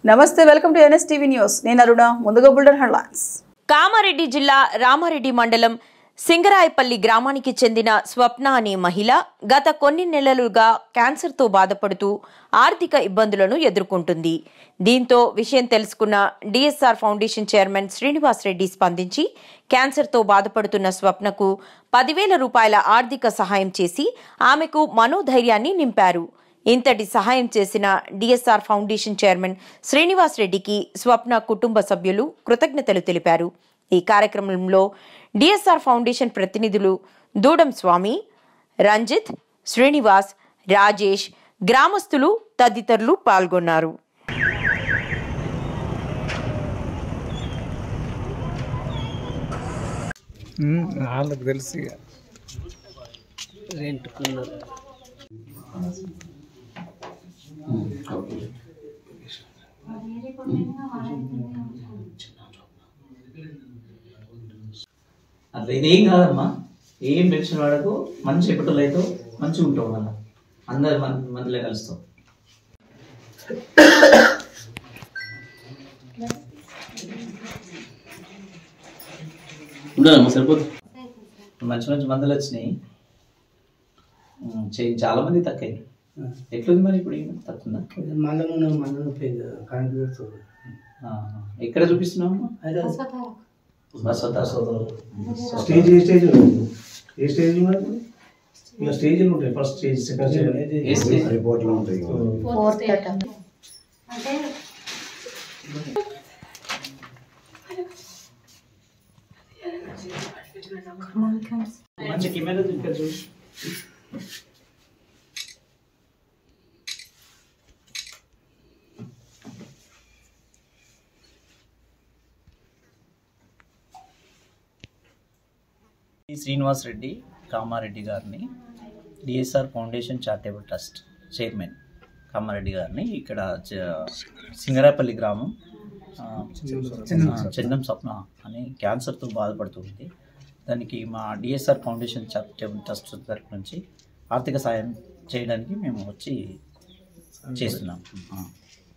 నమస్తే welcome to NS TV news నేను అరుణ ముందుగా బుల్డర్ హెడ్లైన్స్ కామారెడ్డి జిల్లా రామారెడ్డి మండలం సింగరాయపల్లి గ్రామానికి చెందిన స్వప్న అనే మహిళ గత కొన్ని నెలలుగా క్యాన్సర్తో బాధపడుతూ ఆర్థిక ఇబ్బందులను ఎదుర్కొంటుంది దీంతో విషయం తెలుసుకున్న DSR foundation chairman Srinivas Reddy స్పందించి క్యాన్సర్తో బాధపడుతున్న స్వప్నకు పదివేల రూపాయల ఆర్థిక సహాయం చేసి ఆమెకు మనోధైర్యాన్ని నింపారు ఇంతటి సహాయం చేసిన డిఎస్ఆర్ ఫౌండేషన్ చైర్మన్ శ్రీనివాస్ రెడ్డికి స్వప్న కుటుంబ సభ్యులు కృతజ్ఞతలు తెలిపారు ఈ కార్యక్రమంలో డిఎస్ఆర్ ఫౌండేషన్ ప్రతినిధులు దూడం స్వామి రంజిత్ శ్రీనివాస్ రాజేష్ గ్రామస్తులు తదితరులు పాల్గొన్నారు వాళ్ళకి తెలుసు ఇక రెంట్కున్నారు అట్లా ఇదేం కాదమ్మా ఏం టెన్షన్ పడకు మంచి ఎప్పటిలో అయితే మంచిగా ఉంటావు మళ్ళా అందరు మన మందిలో కలుస్తాం ఉండదమ్మా సరిపోతుంది మంచి మంచి మందులు వచ్చినాయి ఉమ్, చే- చాలా మంది తక్కువ ఎట్లుంది మరి ఇప్పుడు ఈమె? తక్కువ మళ్ళీ మనం మళ్ళీ పోయింది కరెంట్ పెడుతుంది ఎక్కడ చూపిస్తున్నావు అయితే స్టేజ్ ఏ స్టేజ్ ఉంది ఏ స్టేజ్ మరి ఇక స్టేజ్లు ఉంటాయి ఫస్ట్ స్టేజ్ సెకండ్ స్టేజ్ ఏ స్టేజ్? రిపోర్ట్లో ఉంటాయి మంచి కెమెరా ఇక్కడ చూసి ఈ శ్రీనివాస్ రెడ్డి కామారెడ్డి గారిని DSR foundation charitable trust chairman Kamareddy గారిని ఇక్కడ చ- సింగరాపల్లి గ్రామం ఆ, చందం స్వప్న అని క్యాన్సర్తో బాధపడుతుంది దానికి మా డిఎస్ఆర్ ఫౌండేషన్ చారిటబుల్ ట్రస్ట్ తరపు నుంచి ఆర్థిక సాయం చేయడానికి మేము వచ్చి చేస్తున్నాం ఆ.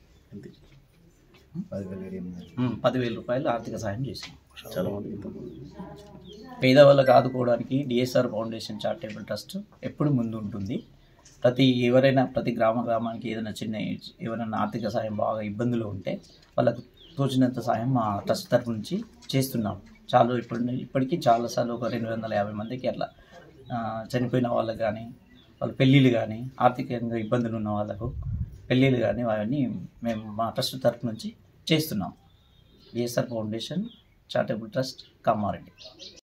ఉమ్, పదివేల రూపాయలు ఆర్థిక సాయం చేసినాం చాలా పేదవాళ్ళకు ఆదుకోవడానికి డిఎస్ఆర్ ఫౌండేషన్ చారిటబుల్ ట్రస్ట్ ఎప్పుడు ముందు ఉంటుంది ప్రతి ఎవరైనా ప్రతి గ్రామ గ్రామానికి ఏదైనా చిన్న ఎవరైనా ఆర్థిక సాయం బాగా ఇబ్బందులు ఉంటే వాళ్ళకు తోచినంత సాయం మా ట్రస్ట్ తరపు నుంచి చేస్తున్నాం చాలా ఇప్పుడు ఇప్పటికీ చాలాసార్లు ఒక రెండు వందల యాభై మందికి అట్లా ఆ, చనిపోయిన వాళ్ళకి కానీ వాళ్ళ పెళ్ళిళ్ళు కానీ ఆర్థికంగా ఇబ్బందులు ఉన్న వాళ్ళకు పెళ్ళిళ్ళు కానీ అవన్నీ మేము మా ట్రస్ట్ తరపు నుంచి చేస్తున్నాం DSR foundation charitable trust Kamareddy